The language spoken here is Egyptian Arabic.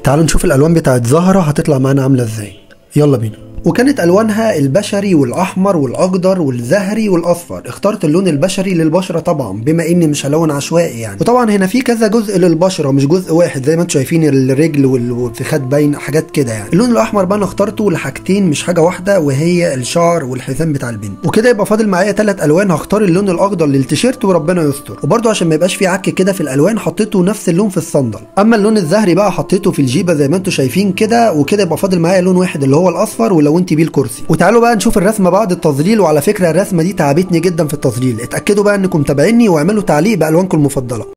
تعالوا نشوف الالوان بتاعت زهره هتطلع معانا عامله ازاي يلا بينا وكانت الوانها البشري والاحمر والاخضر والزهري والاصفر اخترت اللون البشري للبشره طبعا بما اني مش هلون عشوائي يعني وطبعا هنا في كذا جزء للبشره مش جزء واحد زي ما انتم شايفين الرجل وال- والفخاد باين حاجات كده يعني اللون الاحمر بقى انا اخترته لحاجتين مش حاجه واحده وهي الشعر والحزام بتاع البنت وكده يبقى فاضل معايا ثلاث الوان هختار اللون الاخضر للتيشيرت وربنا يستر وبرده عشان ما يبقاش في عك كده في الالوان حطيته نفس اللون في الصندل اما اللون الزهري بقى حطيته في الجيبه زي ما انتم شايفين كده وكده يبقى فاضل معايا لون واحد اللي هو الاصفر ولونت بيه الكرسي وتعالوا بقى نشوف الرسمه بعد التظليل وعلى فكره الرسمه دي تعبتني جدا في التظليل اتاكدوا بقى انكم متابعيني واعملوا تعليق بالوانكم المفضله